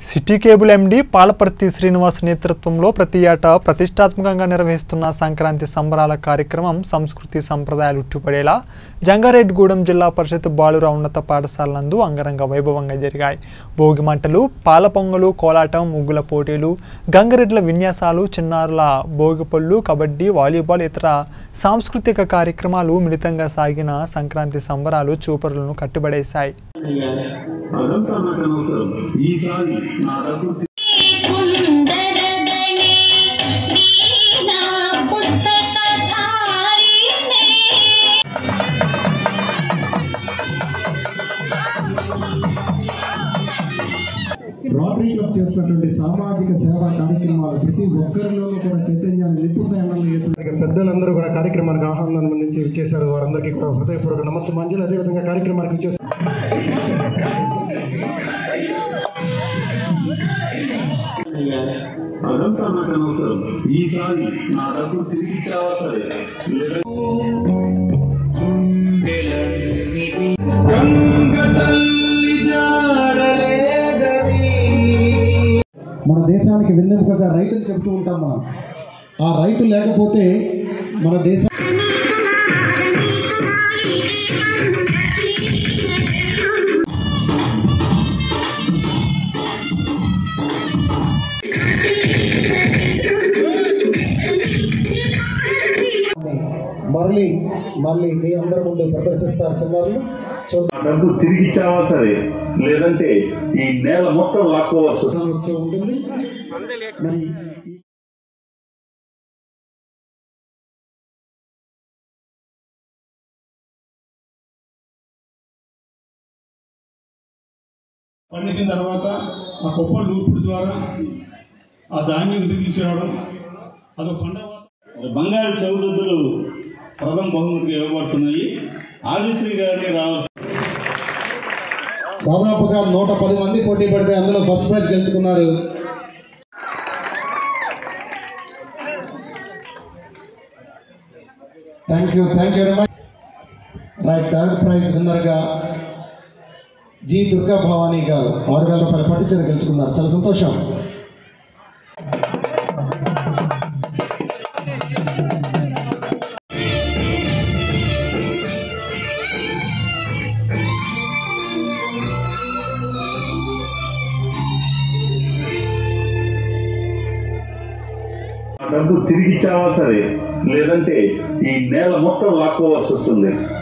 City cable MD Palaparthi Srinivas నేతృత్వంలో ప్రతి ఏటా ప్రతిష్టాత్మకంగా నిర్వహిస్తున్న సంక్రాంతి సంబరాల కార్యక్రమం సంస్కృతి సంప్రదాయాలు ఉట్టిపడేలా జంగారెడ్డిగూడెం జిల్లా పరిషత్ బాలుర ఉన్నత పాఠశాల నందు అంగరంగ వైభవంగా జరిగాయి భోగి మంటలు పాల పొంగలు కోలాటం ముగ్గుల పోటీలు గంగరెడ్ల విన్యాసాలు చిన్నారుల భోగిపళ్ళు కబడ్డీ వాలీబాల్ ఇతర సాంస్కృతిక కార్యక్రమాలు మిళితంగా సాగిన సంక్రాంతి సంబరాలు చూపరులను కట్టుబడేశాయి అదంతా నాకు అనవసరం ఈసారి నా డబ్బు సుందరగణే వీణా పుస్తకధారిణే రోటరీ క్లబ్ చేస్తున్నటువంటి సామాజిక సేవా కార్యక్రమాలు ప్రతి ఒక్కరిలోనూ కూడా చైతన్యాన్ని నింపుతాయన్నది చేసిన పెద్దలందరూ కూడా కార్యక్రమానికి ఆహ్వానం అందించి ఇచ్చేశారు వారందరికీ కూడా హృదయపూర్వక నమస్తే మంజులు అదేవిధంగా కార్యక్రమానికి ఇచ్చేసారు అదంతా నాకు అనవసరం ఈసారి నా డబ్బు తిరిగి ఇచ్చావా సరే లేదా మన దేశానికి వెన్నెముకగా రైతులు చెబుతూ ఉంటాం మనం ఆ రైతు లేకపోతే మన దేశం మరలి మళ్ళీ మీ అందరి ముందు ప్రదర్శిస్తారు చిన్నారులు చూడండి నా డబ్బు తిరిగి ఇచ్చావా సరే లేదంటే ఈ నేల మొత్తం లాక్కోవచ్చు వచ్చి ఉంటుంది మరి పండించిన తర్వాత ఆ కుప్ప లూపుడు ద్వారా ఆ ధాన్యం ఇంటికి తీసుకురావడం అదొక పండగ వాతావరణం. బంగారు చౌదద్దులు ప్రథమ బహుమతిగా ఇవ్వబడుతున్నాయి ఆదిశ్రీ గారిని రావాల్సి దాదాపుగా నూట పది మంది పోటీ పడితే అందులో ఫస్ట్ ప్రైజ్ గెలుచుకున్నారు thank you thank you very much right third prize విన్నర్గా జి దుర్గా భవానీ గారు ఆరు వేల రూపాయల పట్టించిన గెలుచుకున్నారు చాలా సంతోషం నా డబ్బు తిరిగి ఇచ్చావా సరే లేదంటే ఈ నేల మొత్తం లాక్కోవాల్సి వస్తుంది